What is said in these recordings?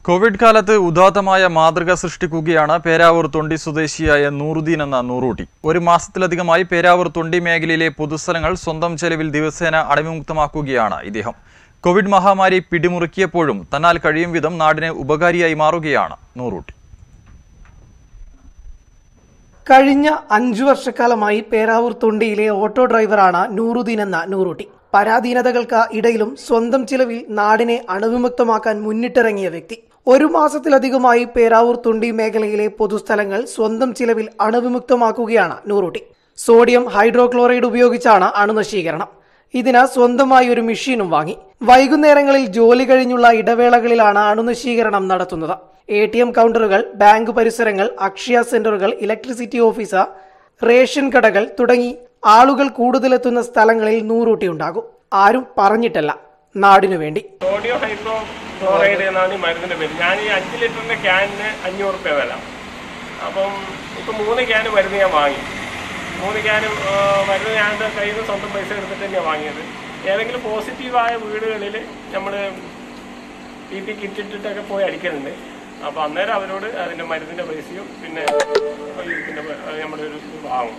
Covid കാലത്ത് ഉദാത്തമായ മാതൃക സൃഷ്ടിക്കുകയാണ് പേരാവൂർ തൊണ്ടി സ്വദേശിയായ നൂറുദ്ദീൻ എന്ന നൂറൂട്ടി ഒരു മാസത്തിലധികമായി പേരാവൂർ തൊണ്ടി മേഖലയിലെ പൊതുസ്ഥലങ്ങൾ സ്വന്തം ചെലവിൽ ദിവസേന അടവിമുക്തമാക്കുകയാണ് ഇദ്ദേഹം കോവിഡ് മഹാമാരി പിടിമുറുക്കിയപ്പോഴും തന്നാൽ കഴിയും വിധം നാടിന് ഉപകാരിയായി മാറുകയാണ് നൂറൂട്ടി കഴിഞ്ഞ അഞ്ചു വർഷക്കാലമായി പേരാവൂർ തൊണ്ടിയിലെ ഓട്ടോ ഡ്രൈവറാണ് നൂറുദ്ദീൻ എന്ന നൂറുട്ടി പരാധീനതകൾക്ക് ഇടയിലും സ്വന്തം ചിലവിൽ നാടിനെ അണുവിമുക്തമാക്കാൻ മുന്നിട്ടിറങ്ങിയ വ്യക്തി ഒരു മാസത്തിലധികമായി പേരാവൂർ തൊണ്ടി മേഖലയിലെ പൊതുസ്ഥലങ്ങൾ സ്വന്തം ചിലവിൽ അണുവിമുക്തമാക്കുകയാണ് നൂറുട്ടി സോഡിയം ഹൈഡ്രോക്ലോറൈഡ് ഉപയോഗിച്ചാണ് അണുനശീകരണം ഇതിന് സ്വന്തമായി ഒരു മെഷീനും വാങ്ങി വൈകുന്നേരങ്ങളിൽ ജോലി കഴിഞ്ഞുള്ള ഇടവേളകളിലാണ് അണുനശീകരണം നടത്തുന്നത് എ ടി എം കൗണ്ടറുകൾ ബാങ്ക് പരിസരങ്ങൾ അക്ഷയ സെന്ററുകൾ ഇലക്ട്രിസിറ്റി ഓഫീസ് റേഷൻ കടകൾ തുടങ്ങി ആളുകൾ കൂടുതലെത്തുന്ന സ്ഥലങ്ങളിൽ നൂറൂട്ടി ഉണ്ടാകും ആരും പറഞ്ഞിട്ടല്ല നാടിനു വേണ്ടി സോഡിയം ഹൈഡ്രോ ക്ലോറൈഡ് എന്നാണ് ഈ മരുന്നിന്റെ പേര് ഞാൻ ഈ അഞ്ച് ലിറ്ററിന്റെ ക്യാനിന് അഞ്ഞൂറ് റുപ്യ വില അപ്പം ഇപ്പം മൂന്ന് ക്യാന് മരുന്ന് ഞാൻ വാങ്ങി മൂന്ന് ക്യാന് ആ, മരുന്ന് ഞാൻ എൻ്റെ കയ്യിൽ നിന്ന് സ്വന്തം പൈസ എടുത്തിട്ട് തന്നെയാണ് വാങ്ങിയത് ഏതെങ്കിലും പോസിറ്റീവായ വീടുകളിൽ നമ്മൾ പി പി കിറ്റ് ഇട്ടിട്ടൊക്കെ പോയി അടിക്കുന്നുണ്ട് അപ്പോൾ അന്നേരം അവരോട് അതിൻ്റെ മരുന്നിൻ്റെ പൈസയും പിന്നെ ഈ പിന്നെ നമ്മുടെ ഒരു ഇത് വാങ്ങും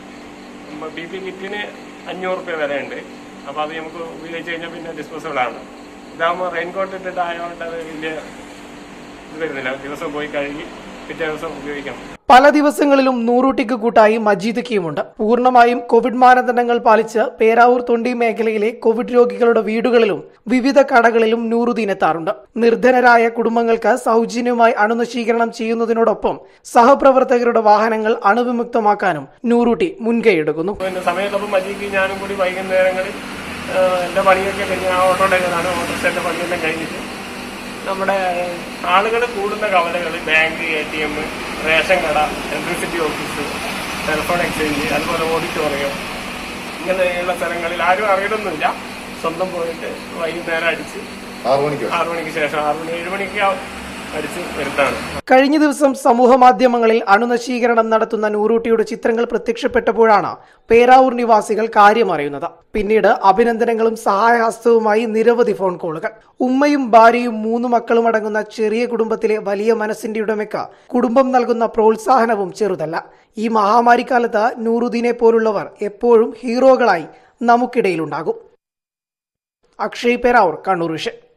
ബി പി കിറ്റിന് അഞ്ഞൂറ് റുപ്യ വിലയുണ്ട് അപ്പോൾ അത് നമുക്ക് ഉപയോഗിച്ച് കഴിഞ്ഞാൽ പിന്നെ ഡിസ്പോസിബിൾ ആണ് ഇതാകുമ്പോൾ റെയിൻകോട്ട് ഇട്ടിട്ട് ആയതുകൊണ്ട് അത് വലിയ ഇത് വരുന്നില്ല ദിവസം പോയി കഴുകി പിറ്റേ ദിവസം ഉപയോഗിക്കാം പല ദിവസങ്ങളിലും നൂറൂട്ടിക്ക് കൂട്ടായി മജീദ് കീമുണ്ട് പൂർണ്ണമായും കോവിഡ് മാനദണ്ഡങ്ങൾ പാലിച്ച് പേരാവൂർ തൊണ്ടി മേഖലയിലെ കോവിഡ് രോഗികളുടെ വീടുകളിലും വിവിധ കടകളിലും നൂറുദ്ദീൻ എത്താറുണ്ട് നിർധനരായ കുടുംബങ്ങൾക്ക് സൗജന്യമായി അണുനശീകരണം ചെയ്യുന്നതിനോടൊപ്പം സഹപ്രവർത്തകരുടെ വാഹനങ്ങൾ അണുവിമുക്തമാക്കാനും നൂറൂട്ടി മുൻകൈയെടുക്കുന്നു പിന്നെ സമയത്തുള്ളപ്പോൾ മജിക്ക് ഞാനും കൂടി വൈകുന്നേരങ്ങളിൽ ആ, എൻ്റെ പണിയൊക്കെ കഴിഞ്ഞ് ആ ഓട്ടോ ഡ്രൈവറാണ് ഓട്ടോറിക്ഷൻ്റെ പണിയെല്ലാം കഴിഞ്ഞിട്ട് നമ്മുടെ ആളുകൾ കൂടുന്ന കവലകൾ bank A T M ration കട ഇലക്ട്രിസിറ്റി ഓഫീസ് ടെലിഫോൺ എക്സ്ചേഞ്ച് അതുപോലെ ഓഡിറ്റോറിയം ഇങ്ങനെയുള്ള സ്ഥലങ്ങളിൽ ആരും അറിയണമെന്നില്ല സ്വന്തം പോയിട്ട് വൈകുന്നേരം അടിച്ച് ആറു മണിക്കോ ആറു മണിക്ക് ശേഷം ആറു മണി ഏഴ് മണിക്ക് അടിച്ച് വരുത്താണ് കഴിഞ്ഞ ദിവസം സമൂഹ മാധ്യമങ്ങളിൽ അണുനശീകരണം നടത്തുന്ന നൂറൂട്ടിയുടെ ചിത്രങ്ങൾ പ്രത്യക്ഷപ്പെട്ടപ്പോഴാണ് പേരാവൂർ നിവാസികൾ കാര്യം അറിയുന്നത് പിന്നീട് അഭിനന്ദനങ്ങളും സഹായഹസ്തവുമായി നിരവധി ഫോൺ കോളുകൾ ഉമ്മയും ഭാര്യയും മൂന്ന് മക്കളും അടങ്ങുന്ന ചെറിയ കുടുംബത്തിലെ വലിയ മനസ്സിന്റെ ഉടമയ്ക്ക് കുടുംബം നൽകുന്ന പ്രോത്സാഹനവും ചെറുതല്ല ഈ മഹാമാരിക്കാലത്ത് നൂറുദ്ദീനെ പോലുള്ളവർ എപ്പോഴും ഹീറോകളായി നമുക്കിടയിലുണ്ടാകും അക്ഷയ് പേരാവൂർ കണ്ണൂർ വിഷൻ